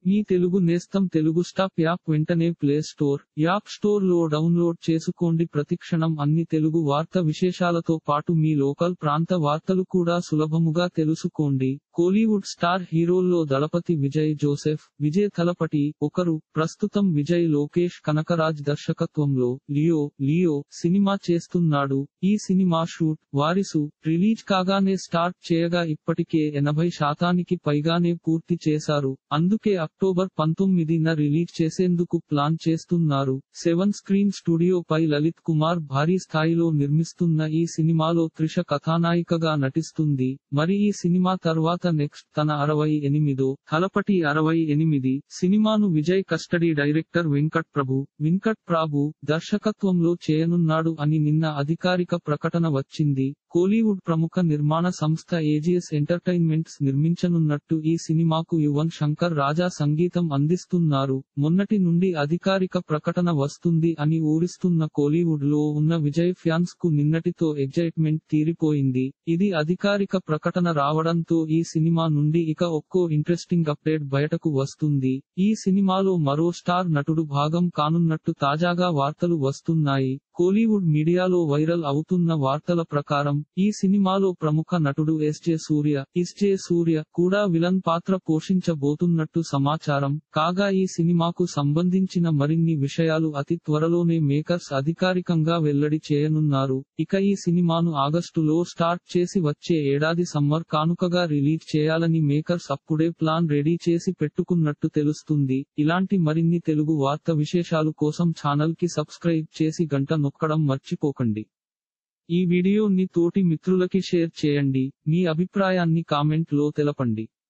మీ తెలుగు నేస్తం Telugu stop app వెంటనే Play Store App Store లో డౌన్లోడ్ చేసుకోండి ప్రతిక్షణం అన్ని తెలుగు వార్త విశేషాలతో పాటు మీ లోకల్ ప్రాంత వార్తలు కూడా సులభముగా తెలుసుకోండి కోలీవుడ్ స్టార్ హీరోల్లో దళపతి విజయ్ జోసెఫ్ విజయ్ తలపటి ఒకరు ప్రస్తుతం విజయ్ లోకేష్ కనకరాజ్ దర్శకత్వంలో లియో లియో సినిమా చేస్తున్నాడు ఈ సినిమా షూట్ వారిసు రిలీజ్ కాగానే స్టార్ట్ చేయగా ఇప్పటికే ఎనభై శాతానికి పైగానే పూర్తి చేశారు అందుకే అక్టోబర్ పంతొమ్మిదిన రిలీజ్ చేసేందుకు ప్లాన్ చేస్తున్నారు సెవెన్ స్క్రీన్ స్టూడియో పై లలిత్ కుమార్ భారీ స్థాయిలో నిర్మిస్తున్న ఈ సినిమాలో త్రిష కథానాయికగా నటిస్తుంది మరి ఈ సినిమా తర్వాత నెక్స్ట్ తన అరవై ఎనిమిదో తలపటి అరవై ఎనిమిది సినిమాను విజయ్ కస్టడీ డైరెక్టర్ వెంకట్ ప్రభు వెంకట్ ప్రభు దర్శకత్వంలో చేయనున్నాడు అని నిన్న అధికారిక ప్రకటన వచ్చింది కోలీవుడ్ ప్రముఖ నిర్మాణ సంస్థ ఏజిఎస్ ఎంటర్టైన్మెంట్స్ నిర్మించనున్నట్టు ఈ సినిమాకు యువన్ శంకర్ రాజా సంగీతం అందిస్తున్నారు మొన్నటి నుండి అధికారిక ప్రకటన వస్తుంది అని ఊరిస్తున్న కోలీవుడ్ లో ఉన్న విజయ్ ఫ్యాన్స్ కు నిన్నటితో ఎగ్జైట్మెంట్ తీరిపోయింది ఇది అధికారిక ప్రకటన రావడంతో ఈ సినిమా నుండి ఇక ఒక్కో ఇంట్రెస్టింగ్ అప్డేట్ బయటకు వస్తుంది ఈ సినిమాలో మరో స్టార్ నటుడు భాగం కానున్నట్టు తాజాగా వార్తలు వస్తున్నాయి కోలీవుడ్ మీడియాలో వైరల్ అవుతున్న వార్తల ప్రకారం ఈ సినిమాలో ప్రముఖ నటుడు ఎస్జే సూర్య ఎస్జే సూర్య కూడా విలన్ పాత్ర పోషించబోతున్నట్టు సమాచారం కాగా ఈ సినిమాకు సంబంధించిన మరిన్ని విషయాలు అతి త్వరలోనే మేకర్స్ అధికారికంగా వెల్లడి చేయనున్నారు ఇక ఈ సినిమాను ఆగస్టులో స్టార్ట్ చేసి వచ్చే ఏడాది సమ్మర్ కానుకగా రిలీజ్ చేయాలని మేకర్స్ అప్పుడే ప్లాన్ రెడీ చేసి పెట్టుకున్నట్టు తెలుస్తుంది ఇలాంటి మరిన్ని తెలుగు వార్త విశేషాలు కోసం ఛానల్ కి సబ్స్క్రైబ్ చేసి గంట నొక్కడం మర్చిపోకండి ఈ వీడియోని తోటి మిత్రులకి షేర్ చేయండి మీ అభిప్రాయాన్ని కామెంట్ లో తెలపండి